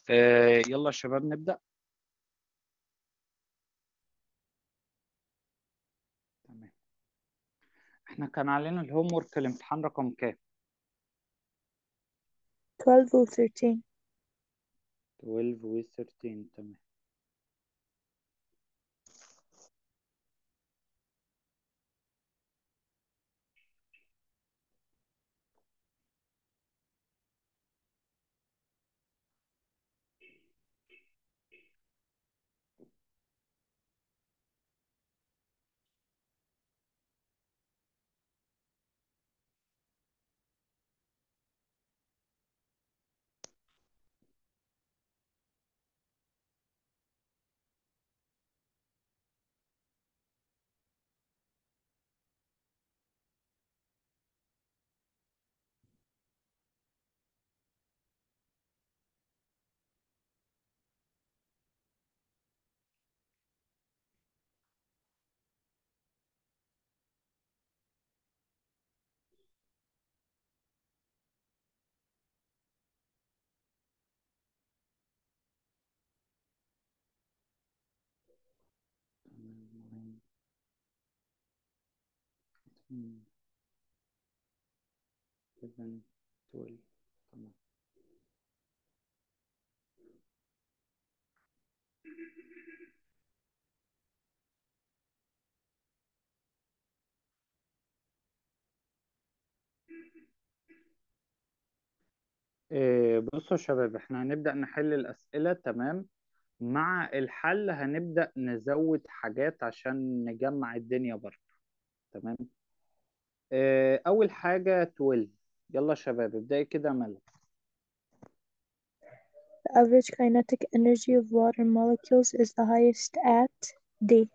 آه، يلا يا شباب نبدأ تمام احنا كان علينا الهوم ورك الامتحان رقم كام 12 و 13 12 و 13 تمام تمام. مم. 11 12 تمام آه، بصوا يا شباب احنا هنبدأ نحل الأسئلة تمام مع الحل هنبدأ نزود حاجات عشان نجمع الدنيا برضه تمام آه، أول حاجة 12 يلا يا شباب ابدأي كده ملك The average kinetic energy of water molecules is the highest at D.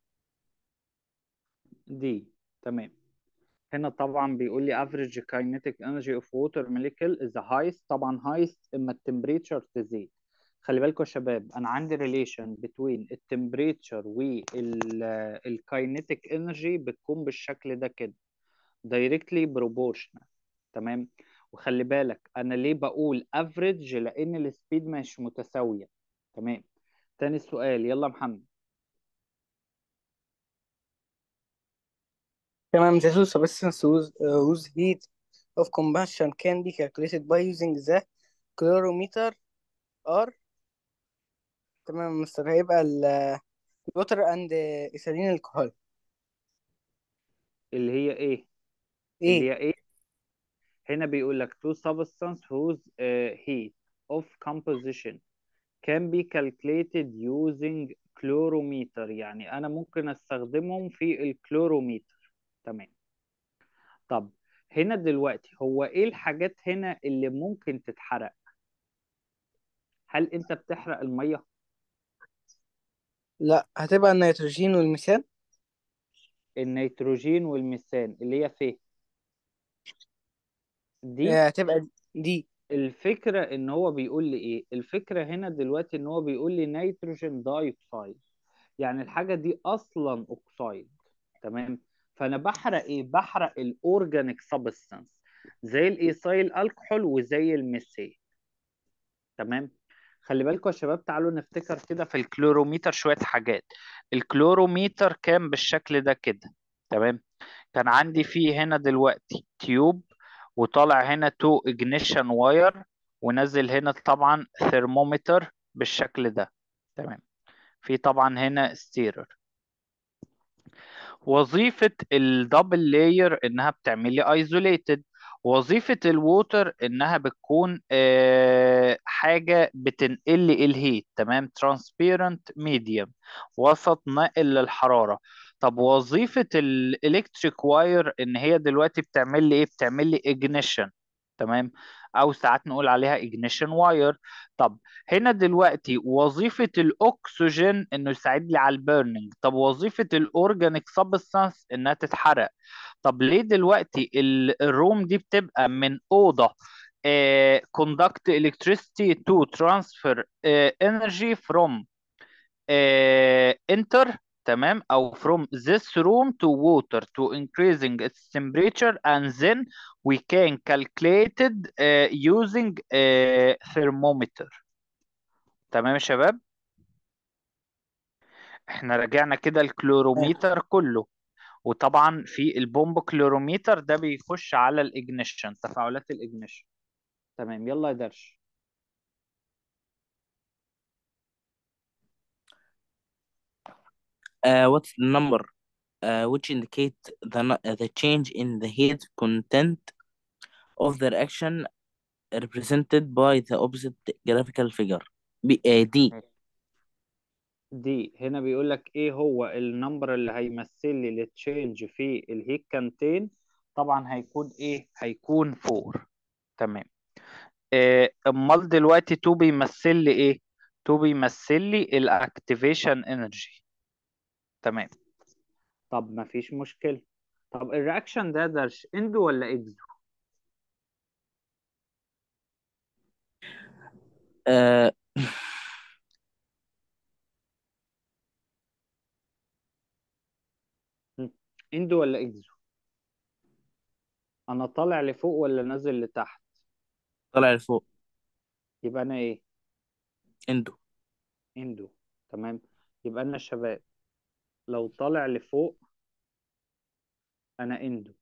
دي تمام هنا طبعا بيقول لي average kinetic energy of water molecule is the highest طبعا highest اما التمبريتشر تزيد خلي بالكم يا شباب انا عندي relation between التمبريتشر والكاينيتيك انرجي بتكون بالشكل ده كده directly proportional تمام وخلي بالك انا ليه بقول average لان السبيد مش متساويه تمام تاني سؤال يلا محمد تمام the two substances whose, uh, whose heat of combustion can be calculated by using the calorimeter are تمام يا مستر هيبقى ال water and ethylene alcohol اللي هي ايه اللي ايه هي ايه هنا بيقول لك two substance whose uh, heat of composition can be calculated using calorimeter يعني أنا ممكن أستخدمهم في الكلوروميتر تمام طب هنا دلوقتي هو إيه الحاجات هنا اللي ممكن تتحرق هل أنت بتحرق المية لا هتبقى النيتروجين والميثان النيتروجين والميثان اللي هي فين دي آه، هتبقى دي الفكرة ان هو بيقول لي ايه الفكرة هنا دلوقتي ان هو بيقول لي نيتروجين دايوكسيد يعني الحاجة دي اصلا اوكسيد تمام فانا بحرق ايه بحرق الاورجانيك سبستانس زي الايثايل الكحول وزي الميثين تمام خلي بالكم يا شباب تعالوا نفتكر كده في الكلوروميتر شوية حاجات الكلوروميتر كان بالشكل ده كده تمام كان عندي فيه هنا دلوقتي تيوب وطالع هنا تو اجنيشن واير ونزل هنا طبعا ثرمومتر بالشكل ده تمام في طبعا هنا ستيرر وظيفة الدبل لاير انها بتعمل لي ايزوليتد وظيفة الووتر انها بتكون آه، حاجة بتنقل لي الهيت تمام ترانسبيرنت ميديوم وسط ناقل للحرارة طب وظيفة الالكتريك واير ان هي دلوقتي بتعمل لي ايه بتعمل لي اجنيشن تمام او ساعات نقول عليها اجنيشن واير طب هنا دلوقتي وظيفة الأكسجين إنه يساعد لي على البيرنينج طب وظيفة الأورجانيك سبستانس إنها تتحرق طب ليه دلوقتي ال- الروم دي بتبقى من أوضة آه, conduct electricity to transfer آه, energy from آه, enter تمام أو from this room to water to increasing its temperature and then we can calculate it uh, using uh, thermometer تمام يا شباب احنا رجعنا كده الكلوروميتر كله وطبعا في البومب كلوروميتر ده بيخش على الاجنيشن تفاعلات الاجنيشن تمام يلا يا درش Uh, what's the number uh, which indicate the nu- uh, the change in the heat content of the reaction represented by the opposite graphical figure B uh, D دي هنا بيقول لك ايه هو النمبر اللي هيمثل لي التشينج في الهيت كانتين طبعا هيكون ايه هيكون 4 تمام آه، امال دلوقتي 2 بيمثل لي ايه 2 بيمثل لي الاكتيفيشن انرجي تمام طب ما فيش مشكلة طب الرياكشن ده درش اندو ولا اكزو uh, هم، اندو ولا اكزو انا طالع لفوق ولا نازل لتحت طلع لفوق يبقى انا ايه اندو اندو تمام يبقى انا شباب لو طالع لفوق انا اندو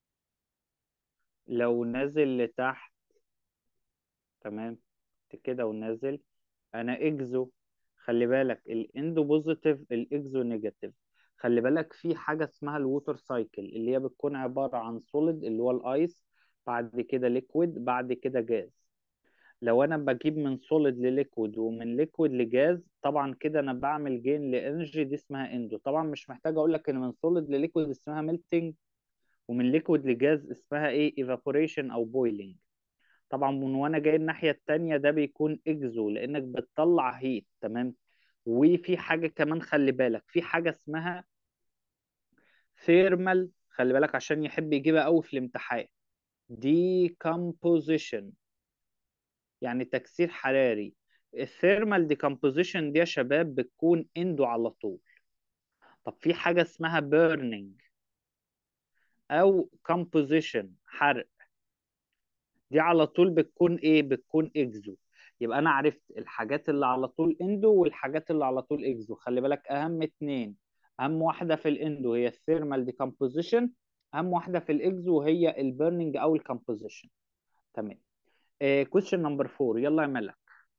لو نازل لتحت تمام كده ونازل انا اكزو خلي بالك الاندو بوزيتيف الاكزو نيجاتيف خلي بالك في حاجه اسمها الووتر سايكل اللي هي بتكون عباره عن سوليد اللي هو الايس بعد كده ليكويد بعد كده جاز لو انا بجيب من سوليد لليكويد ومن ليكويد لجاز طبعا كده انا بعمل جين لانرجي دي اسمها اندو طبعا مش محتاج اقول لك ان من سوليد لليكويد اسمها ميلتنج ومن ليكويد لجاز اسمها ايه ايفابوريشن او بويلنج طبعا من وانا جاي الناحية التانية ده بيكون اكزو لانك بتطلع هيت تمام وفي حاجة كمان خلي بالك في حاجة اسمها ثيرمال خلي بالك عشان يحب يجيبها قوي في الامتحان decomposition يعني تكسير حراري الثيرمال ديكomposition دي يا شباب بتكون اندو على طول طب في حاجة اسمها burning او composition حرق دي على طول بتكون ايه بتكون اكزو يبقى انا عرفت الحاجات اللي على طول اندو والحاجات اللي على طول اكزو خلي بالك اهم اتنين اهم واحده في الاندو هي الثيرمال ديكomposition اهم واحده في الاكزو هي البيرنينج او الكomposition تمام كويشن نمبر 4 يلا يا ملك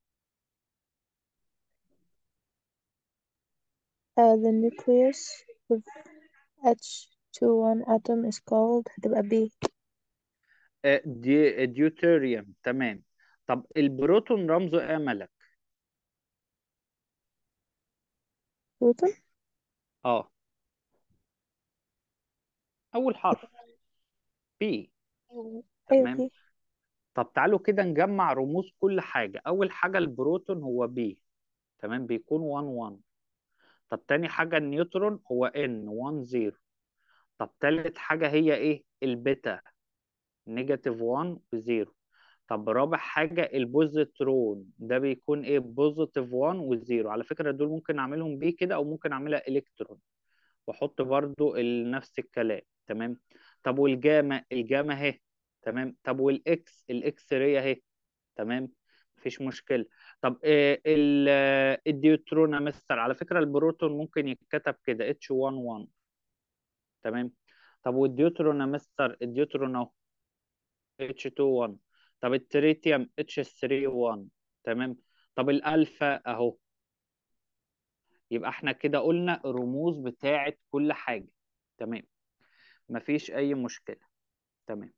Uh, the nucleus of H21 atom is called هتبقى B آه، دي ديوتيريوم تمام طب البروتون رمزه ايه يا ملك بروتون اه اول حرف بي أيوة تمام B طب تعالوا كده نجمع رموز كل حاجه اول حاجه البروتون هو بي تمام بيكون 1 1 طب تاني حاجة النيوترون هو N 1 0 طب تالت حاجة هي ايه البيتا نيجاتيف 1 و 0 طب رابع حاجة البوزيترون ده بيكون ايه بوزيتيف 1 و 0 على فكرة دول ممكن اعملهم بيه كده او ممكن اعملها الكترون واحط برضو ال- نفس الكلام تمام طب والجاما الجاما اهي تمام طب والاكس الاكس راي اهي تمام مفيش مشكلة طب آه، ال- آه، الديوترون يا مستر على فكرة البروتون ممكن يتكتب كده H11 تمام طب والديوترون يا مستر الديوترون اهو H21 طب التريتيوم H31 تمام طب الألفا اهو يبقى احنا كده قلنا الرموز بتاعت كل حاجة تمام مفيش أي مشكلة تمام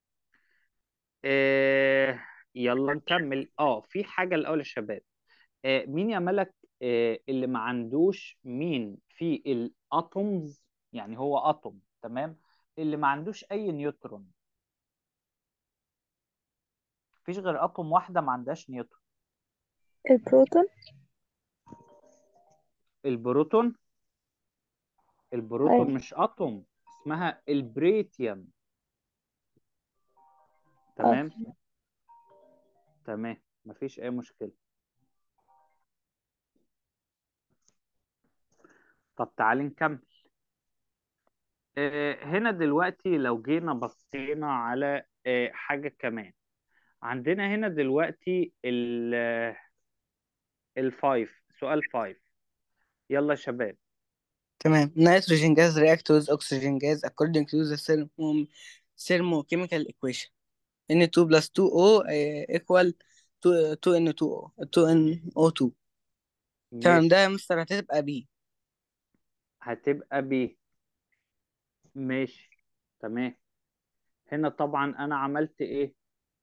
آه يلا نكمل اه في حاجة الأول يا شباب آه مين يا ملك آه اللي ما عندوش مين في الاتومز يعني هو اتوم تمام اللي ما عندوش اي نيوترون مفيش غير اتوم واحده ما عندهاش نيوترون البروتون البروتون البروتون أيوة مش اتوم اسمها البريتيوم اه تمام تمام مفيش اي مشكله طب تعالي نكمل آه هنا دلوقتي لو جينا بصينا على آه حاجه كمان عندنا هنا دلوقتي ال الفايف سؤال فايف يلا يا شباب تمام nitrogen gas react with oxygen gas according to the thermo thermochemical equation N2 plus 2O uh, equal 2 2N2O 2NO2 تمام ماشي ده يا مستر هتبقى بي هتبقى ب ماشي تمام هنا طبعا انا عملت ايه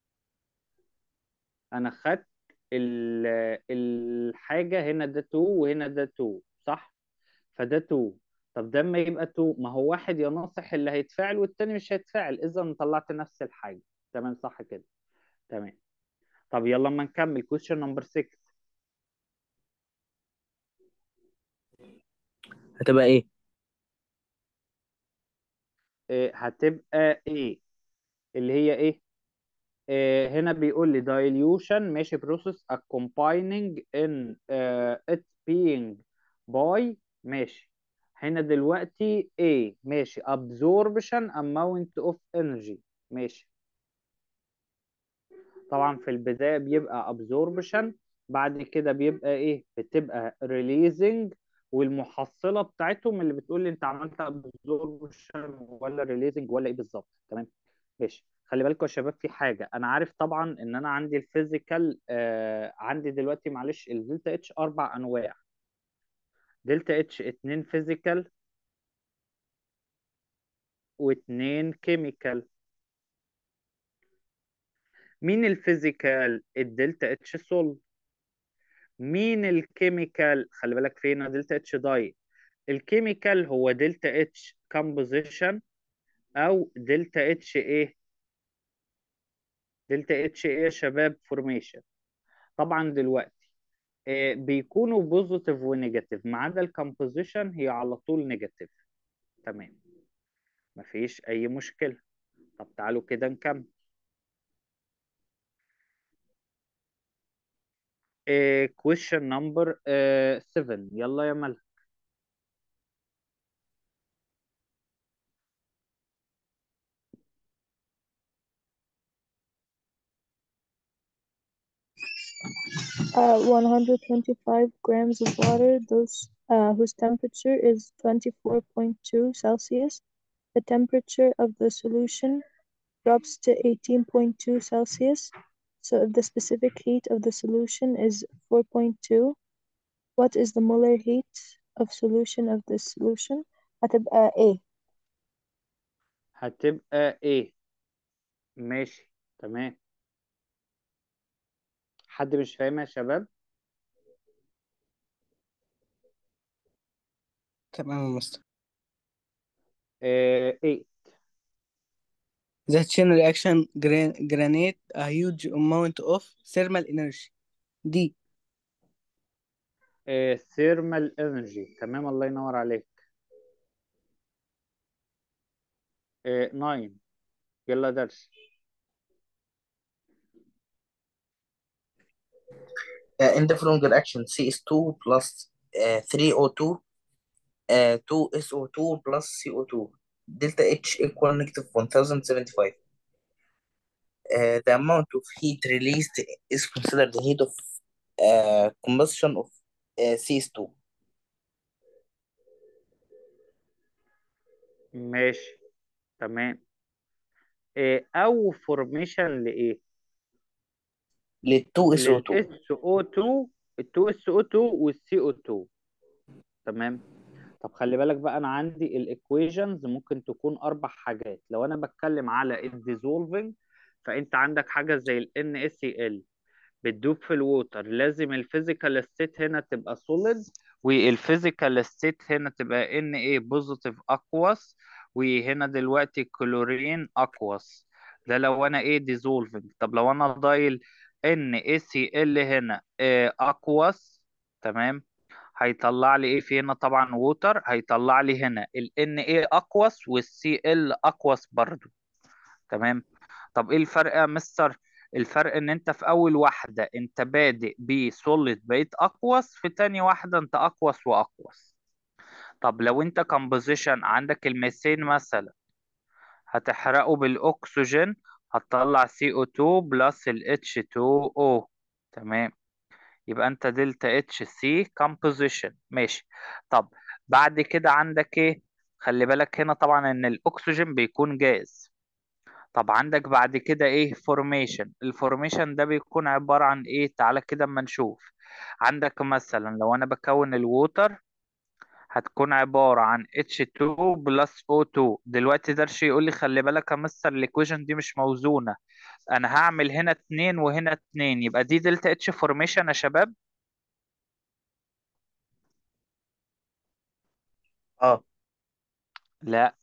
انا خدت ال- الحاجة هنا ده 2 وهنا ده 2 صح فده 2 طب ده اما يبقى 2 ما هو واحد يا ناصح اللي هيتفاعل والتاني مش هيتفاعل اذا طلعت نفس الحاجة تمام صح كده تمام طب يلا اما نكمل question number 6 هتبقى ايه إيه هتبقى ايه اللي هي ايه آه، هنا بيقول لي dilution ماشي process a combining in آه، it being by ماشي هنا دلوقتي A ماشي absorption amount of energy ماشي طبعا في البداية بيبقى absorption بعد كده بيبقى ايه بتبقى releasing والمحصلة بتاعتهم اللي بتقول لي انت عملت absorption ولا releasing ولا ايه بالظبط تمام ماشي خلي بالكم يا شباب في حاجة أنا عارف طبعا إن أنا عندي الفيزيكال آه عندي دلوقتي معلش الدلتا اتش أربع أنواع دلتا اتش اتنين فيزيكال واتنين كيميكال مين الفيزيكال الدلتا اتش سول مين الكيميكال خلي بالك فين دلتا اتش داي الكيميكال هو دلتا اتش كومبوزيشن أو دلتا اتش إيه دلتا اتش إيه يا شباب فورميشن طبعا دلوقتي آه، بيكونوا بوزيتيف ونيجاتيف ما عدا الكomposition هي على طول نيجاتيف تمام مفيش اي مشكلة طب تعالوا كده نكمل آه، question number 7 يلا يا ملك Uh, 125 grams of water, those uh, whose temperature is 24.2 Celsius. The temperature of the solution drops to 18.2 Celsius. So if the specific heat of the solution is 4.2, what is the molar heat of solution of this solution? هتبقى A. هتبقى ايه ماشي تمام حد مش فاهم يا شباب تمام يا مستر آه، ايه The chain reaction gran- granate a huge amount of thermal energy دي آه، thermal energy تمام الله ينور عليك آه، 9 يلا درس Uh, in the following reaction CS2 plus uh, 3O2 uh, 2SO2 plus CO2 delta H equal negative 1075 uh, the amount of heat released is considered the heat of uh, combustion of uh, CS2 ماشي تمام آه، او فورميشن لايه لل 2SO2 لل SO2 ال 2SO2 وال CO2 تمام طب خلي بالك بقى انا عندي الايكويشنز ممكن تكون اربع حاجات لو انا بتكلم على الديزولفنج فانت عندك حاجه زي ال NaCl بتدوب في الووتر لازم الفيزيكال ستيت هنا تبقى سوليد والفيزيكال ستيت هنا تبقى Na بوزيتيف اكواس وهنا دلوقتي كلورين اكواس ده لو انا ايه ديزولفنج طب لو انا ضايل NaCl هنا اكواس تمام هيطلع لي ايه في هنا طبعا ووتر هيطلع لي هنا ال Na اكواس والCl اكواس برضو تمام طب ايه الفرق يا مستر الفرق ان انت في اول واحدة انت بادئ بسوليد بقيت اقوس في تاني واحدة انت اقوس واقوس طب لو انت كومبوزيشن عندك الميثين مثلا هتحرقه بالاكسجين هتطلع CO2 بلس ال H2O تمام يبقى انت دلتا اتش سي كومبوزيشن ماشي طب بعد كده عندك ايه خلي بالك هنا طبعا ان الاكسجين بيكون جاز طب عندك بعد كده ايه فورميشن الفورميشن ده بيكون عبارة عن ايه تعالى كده اما نشوف عندك مثلا لو انا بكون الووتر هتكون عبارة عن H2 بلس O2 دلوقتي درش يقول لي خلي بالك يا مستر الايكويشن دي مش موزونة انا هعمل هنا اتنين وهنا اتنين يبقى دي دلتا اتش فورميشن يا شباب اه لا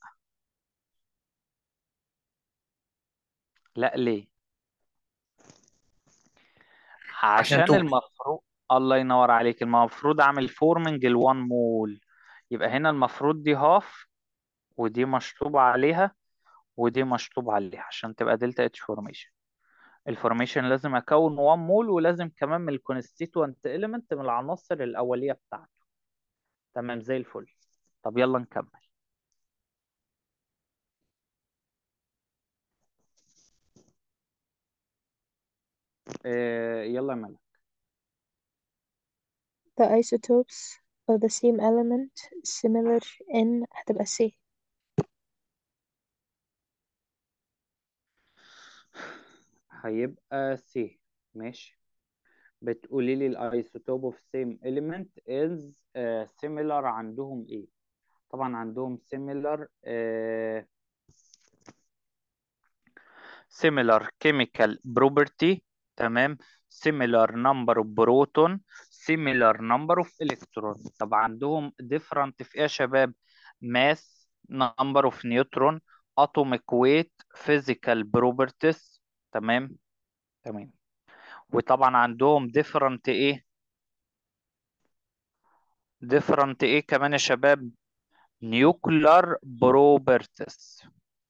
لا ليه عشان عشان تو المفروض الله ينور عليك المفروض اعمل فورمنج الوان مول يبقى هنا المفروض دي هاف ودي مشطوب عليها ودي مشطوب عليها عشان تبقى دلتا اتش فورميشن الفورميشن لازم اكون 1 مول ولازم كمان من الكونستيتوانت اليمنت من العناصر الاوليه بتاعته تمام زي الفل طب يلا نكمل آه يلا يا ملك The isotopes of the same element similar in هتبقى C هيبقى سي ماشي بتقولي لي الايسوتوب اوف سيم element is uh, similar عندهم ايه طبعا عندهم similar uh, similar chemical property تمام similar number of proton similar number of electron طب عندهم different في ايه يا شباب mass number of neutron atomic weight physical properties تمام تمام وطبعا عندهم different ايه different ايه كمان يا شباب nuclear properties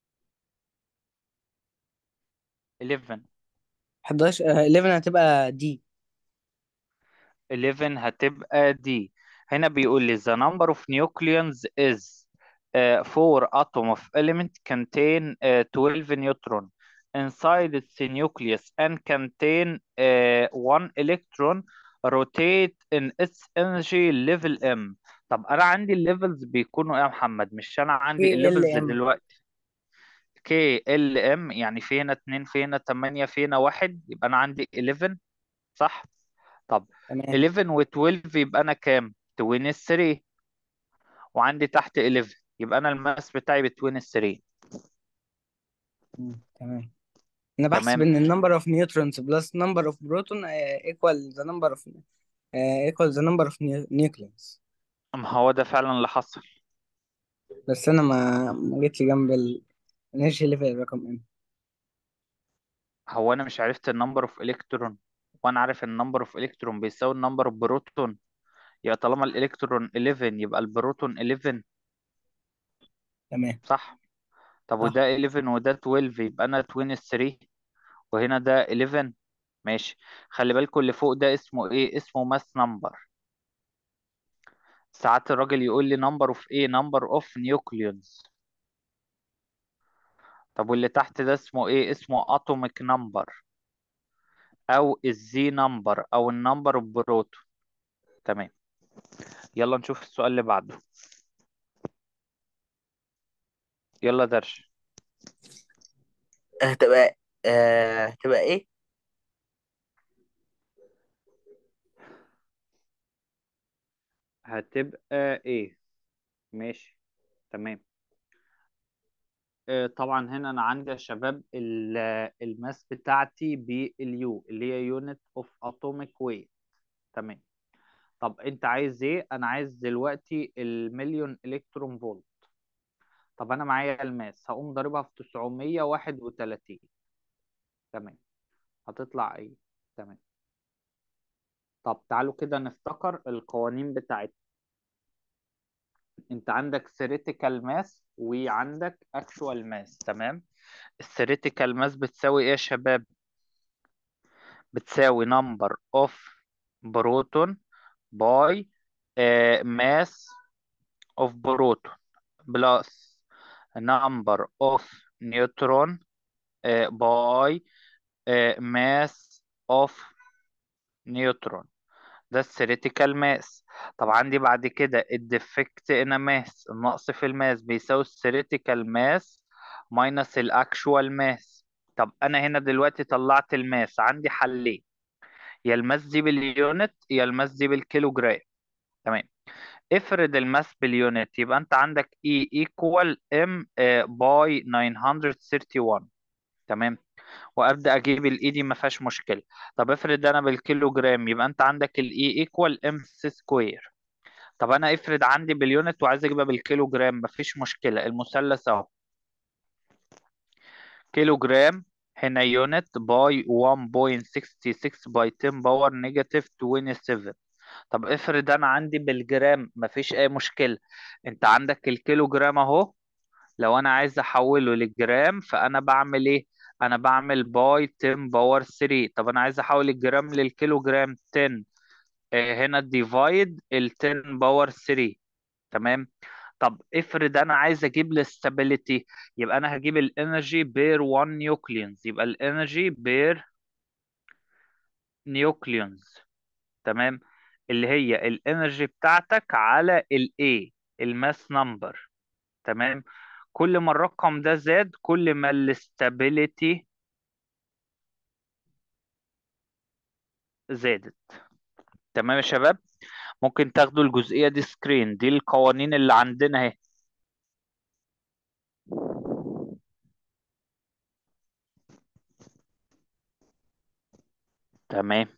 11 11 آه، 11 هتبقى دي 11 هتبقى دي هنا بيقول لي the number of nucleons is uh, four atom of element contain uh, 12 neutron inside its nucleus and contain uh, one electron rotate in its energy level m طب انا عندي الليفلز بيكونوا ايه يا محمد مش انا عندي كي ال الليفلز ام دلوقتي كي ال ام يعني في هنا 2 في هنا 8 في هنا 1 يبقى انا عندي 11 صح طب تمام 11 و 12 يبقى انا كام 23 وعندي تحت 11 يبقى انا الماس بتاعي بتوين ال 3 مم، تمام انا بحسب تمام ان النمبر اوف نيوترونز بلس نمبر اوف بروتون ايكوال ذا نمبر اوف ايكوال ذا نمبر اوف نيوكليونز ما هو ده فعلا اللي حصل بس انا ما ما جيتش جنب الانرجي ليفل رقم ام هو انا مش عرفت النمبر اوف الكترون وانا عارف ان النمبر اوف الكترون بيساوي النمبر اوف بروتون يبقى طالما الالكترون 11 يبقى البروتون 11 تمام صح طب صح وده 11 وده 12 يبقى انا توين ال 3 وهنا ده 11 ماشي خلي بالكم اللي فوق ده اسمه ايه اسمه ماس نمبر ساعات الراجل يقول لي نمبر اوف ايه نمبر اوف نيوكليونز طب واللي تحت ده اسمه ايه اسمه اتوميك نمبر او الزي نمبر او النمبر اوف بروتون تمام يلا نشوف السؤال اللي بعده يلا درش هتبقى آه هتبقى ايه هتبقى ايه ماشي تمام آه، طبعا هنا انا عندي يا شباب ال- الماس بتاعتي باليو اللي هي يونت اوف اتوميك ويت تمام طب انت عايز ايه انا عايز دلوقتي المليون الكترون فولت طب انا معايا الماس هقوم ضاربها في 931 تمام هتطلع ايه تمام طب تعالوا كده نفتكر القوانين بتاعت انت عندك theoretical mass وعندك actual mass تمام الثيوريتيكال ماس بتساوي ايه يا شباب بتساوي number of proton by uh, mass of proton plus number of neutron uh, by uh, mass of neutron ده الثيوريتيكال ماس طب عندي بعد كده الديفكت ان ماس النقص في الماس بيساوي الثيوريتيكال ماس ماينس الاكشوال ماس طب انا هنا دلوقتي طلعت الماس عندي حلين يا الماس دي باليونت يا الماس دي بالكيلوجرام تمام افرض الماس باليونت يبقى انت عندك E equal M باي 931 تمام وابدا اجيب الاي دي ما فيهاش مشكله طب افرض انا بالكيلو جرام يبقى انت عندك الاي ايكوال ام سي سكوير طب انا افرض عندي باليونت وعايز اجيبها بالكيلو جرام ما فيش مشكله المثلث اهو كيلو جرام هنا يونت باي 1.66 باي 10 باور نيجاتيف 27 طب افرض انا عندي بالجرام ما فيش اي مشكله انت عندك الكيلو جرام اهو لو انا عايز احوله للجرام فانا بعمل ايه انا بعمل باي 10 باور 3 طب انا عايز احول الجرام للكيلو جرام 10 آه، هنا ديفايد ال 10 باور 3 تمام طب افرض انا عايز اجيب الاستابيليتي يبقى انا هجيب الانرجي بير 1 نيوكليونز يبقى الانرجي بير نيوكليونز تمام اللي هي الانرجي بتاعتك على الاي الماس نمبر تمام كل ما الرقم ده زاد كل ما الاستابيليتي زادت تمام يا شباب ممكن تاخدوا الجزئية دي سكرين دي القوانين اللي عندنا اهي تمام